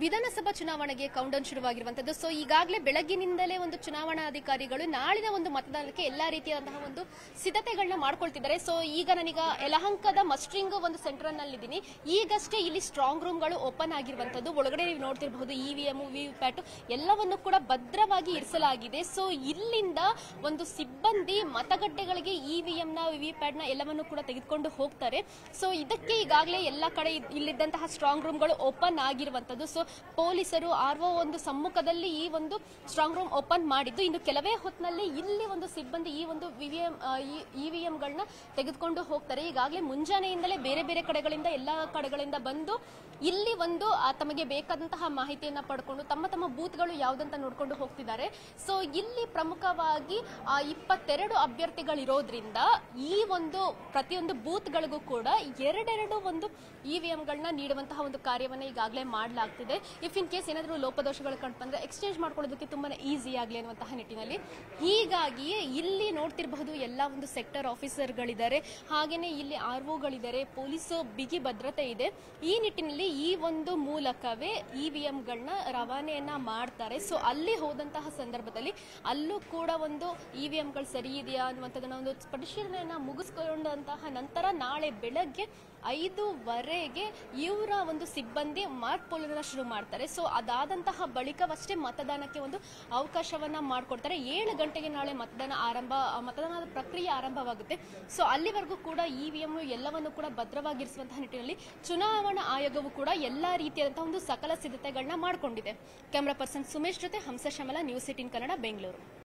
ವಿಧಾನಸಭಾ ಚುನಾವಣೆಗೆ countdown ಶುರುವಾಗಿರುವಂತದ್ದು so ಈಗಾಗಲೇ ಬೆಳಗ್ಗಿನಿಂದಲೇ ಒಂದು ಚುನಾವಣಾಧಿಕಾರಿಗಳು ನಾಳಿನ ಒಂದು ಮತದಾನಕ್ಕೆ ಎಲ್ಲಾ ರೀತಿಯಾದಂತಹ ಒಂದು ಸಿದ್ಧತೆಗಳನ್ನ ಮಾಡ್ಕೊಳ್ತಿದ್ದಾರೆ ಸೊ ಈಗ ನಾನೀಗ ಯಲಹಂಕದ ಮಸ್ಟ್ರಿಂಗ್ ಒಂದು ಸೆಂಟರ್ ನಲ್ಲಿದ್ದೀನಿ ಈಗಷ್ಟೇ ಇಲ್ಲಿ ಸ್ಟ್ರಾಂಗ್ ರೂಮ್ಗಳು ಓಪನ್ ಆಗಿರುವಂತದ್ದು ಒಳಗಡೆ ನೀವು ನೋಡ್ತಿರಬಹುದು ಇವಿಎಂ ವಿವಿಪ್ಯಾಟ್ ಎಲ್ಲವನ್ನು ಕೂಡ ಭದ್ರವಾಗಿ ಇರಿಸಲಾಗಿದೆ ಸೊ ಇಲ್ಲಿಂದ ಒಂದು ಸಿಬ್ಬಂದಿ ಮತಗಟ್ಟೆಗಳಿಗೆ ಇವಿಎಂ ನ ವಿವಿಪ್ಯಾಟ್ ನ ಎಲ್ಲವನ್ನು ಕೂಡ ತೆಗೆದುಕೊಂಡು ಹೋಗ್ತಾರೆ ಸೊ ಇದಕ್ಕೆ ಈಗಾಗಲೇ ಎಲ್ಲ ಕಡೆ ಇದ್- ಇಲ್ಲಿದ್ದಂತಹ ಸ್ಟ್ರಾಂಗ್ ರೂಮ್ಗಳು ಓಪನ್ ಆಗಿರುವಂತದ್ದು ಸೊ ಪೊಲೀಸರು ಆರ್ ಒಂದು ಸಮ್ಮುಖದಲ್ಲಿ ಈ ಒಂದು ಸ್ಟ್ರಾಂಗ್ ರೂಮ್ ಓಪನ್ ಮಾಡಿದ್ದು ಇನ್ನು ಕೆಲವೇ ಹೊತ್ತಿನಲ್ಲಿ ಇಲ್ಲಿ ಒಂದು ಸಿಬ್ಬಂದಿ ಈ ಒಂದು ವಿವಿಎಂ ಇವಿಎಂಗಳನ್ನ ತೆಗೆದುಕೊಂಡು ಹೋಗ್ತಾರೆ ಈಗಾಗಲೇ ಮುಂಜಾನೆಯಿಂದಲೇ ಬೇರೆ ಬೇರೆ ಕಡೆಗಳಿಂದ ಎಲ್ಲ ಕಡೆಗಳಿಂದ ಬಂದು ಇಲ್ಲಿ ಒಂದು ಆ, ತಮಗೆ ಬೇಕಾದಂತಹ ಮಾಹಿತಿಯನ್ನ ಪಡ್ಕೊಂಡು ತಮ್ಮ ತಮ್ಮ ಬೂತ್ಗಳು ಯಾವ್ದಂತ ನೋಡ್ಕೊಂಡು ಹೋಗ್ತಿದ್ದಾರೆ ಸೊ ಇಲ್ಲಿ ಪ್ರಮುಖವಾಗಿ ಆ, ಇಪ್ಪತ್ತೆರಡು ಅಭ್ಯರ್ಥಿಗಳಿರೋದ್ರಿಂದ ಈ ಒಂದು ಪ್ರತಿಯೊಂದು ಬೂತ್ಗಳಿಗೂ ಕೂಡ ಎರಡೆರಡು ಒಂದು ಇವಿಎಂಗಳನ್ನ ನೀಡುವಂತಹ ಒಂದು ಕಾರ್ಯವನ್ನ ಈಗಾಗಲೇ ಮಾಡಲಾಗ್ತಿದೆ ಇಫ್ ಇನ್ ಕೇಸ್ ಏನಾದರೂ ಲೋಪದೋಷಗಳು ಕಂಡು ಬಂದ್ರೆ ಎಕ್ಸ್ಚೇಂಜ್ ಮಾಡ್ಕೊಳ್ಳೋದಕ್ಕೆ ತುಂಬಾನೇ ಈಸಿ ಆಗಲಿ ಅನ್ನುವಂತಹ ನಿಟ್ಟಿನಲ್ಲಿ ಹೀಗಾಗಿಯೇ ಇಲ್ಲಿ ನೋಡ್ತಿರಬಹುದು ಎಲ್ಲ ಒಂದು ಸೆಕ್ಟರ್ ಆಫೀಸರ್ಗಳಿದ್ದಾರೆ ಹಾಗೇನೆ ಇಲ್ಲಿ ಆರ್ ಒಗಳಿದ್ದಾರೆ ಪೊಲೀಸ್ ಬಿಗಿ ಭದ್ರತೆ ಇದೆ ಈ ನಿಟ್ಟಿನಲ್ಲಿ ಈ ಒಂದು ಮೂಲಕವೇ ಇವಿಎಂಗಳನ್ನ ರವಾನೆಯನ್ನ ಮಾಡ್ತಾರೆ ಸೊ ಅಲ್ಲಿ ಹೋದಂತಹ ಸಂದರ್ಭದಲ್ಲಿ ಅಲ್ಲೂ ಕೂಡ ಒಂದು ಇವಿಎಂಗಳು ಸರಿ ಇದೆಯಾ ಅನ್ನುವಂಥದ್ದನ್ನ ಒಂದು ಪರಿಶೀಲನೆಯನ್ನ ಮುಗಿಸ್ಕೊಂಡಂತಹ ನಂತರ ನಾಳೆ ಬೆಳಗ್ಗೆ ಐದೂವರೆಗೆ ಇವರ ಒಂದು ಸಿಬ್ಬಂದಿ ಮಾರ್ಕ್ ಪೋಲನ್ನ ಶುರು ಮಾಡ್ತಾರೆ ಸೊ ಅದಾದಂತಹ ಬಳಿಕವಷ್ಟೇ ಮತದಾನಕ್ಕೆ ಒಂದು ಅವಕಾಶವನ್ನ ಮಾಡಿಕೊಡ್ತಾರೆ ಏಳು ಗಂಟೆಗೆ ನಾಳೆ ಮತದಾನ ಆರಂಭ ಮತದಾನದ ಪ್ರಕ್ರಿಯೆ ಆರಂಭವಾಗುತ್ತೆ ಸೊ ಅಲ್ಲಿವರೆಗೂ ಕೂಡ ಇವಿಎಂ ಎಲ್ಲವನ್ನು ಕೂಡ ಭದ್ರವಾಗಿರಿಸುವಂತಹ ನಿಟ್ಟಿನಲ್ಲಿ ಚುನಾವಣಾ ಆಯೋಗವು ಕೂಡ ಎಲ್ಲಾ ರೀತಿಯಾದಂತಹ ಒಂದು ಸಕಲ ಸಿದ್ಧತೆಗಳನ್ನ ಮಾಡಿಕೊಂಡಿದೆ ಕ್ಯಾಮರಾ ಪರ್ಸನ್ ಸುಮೇಶ್ ಜೊತೆ ಹಂಸ ಶ್ಯಾಮಲ ನ್ಯೂಸ್ ಏಟಿನ್ ಕನ್ನಡ ಬೆಂಗಳೂರು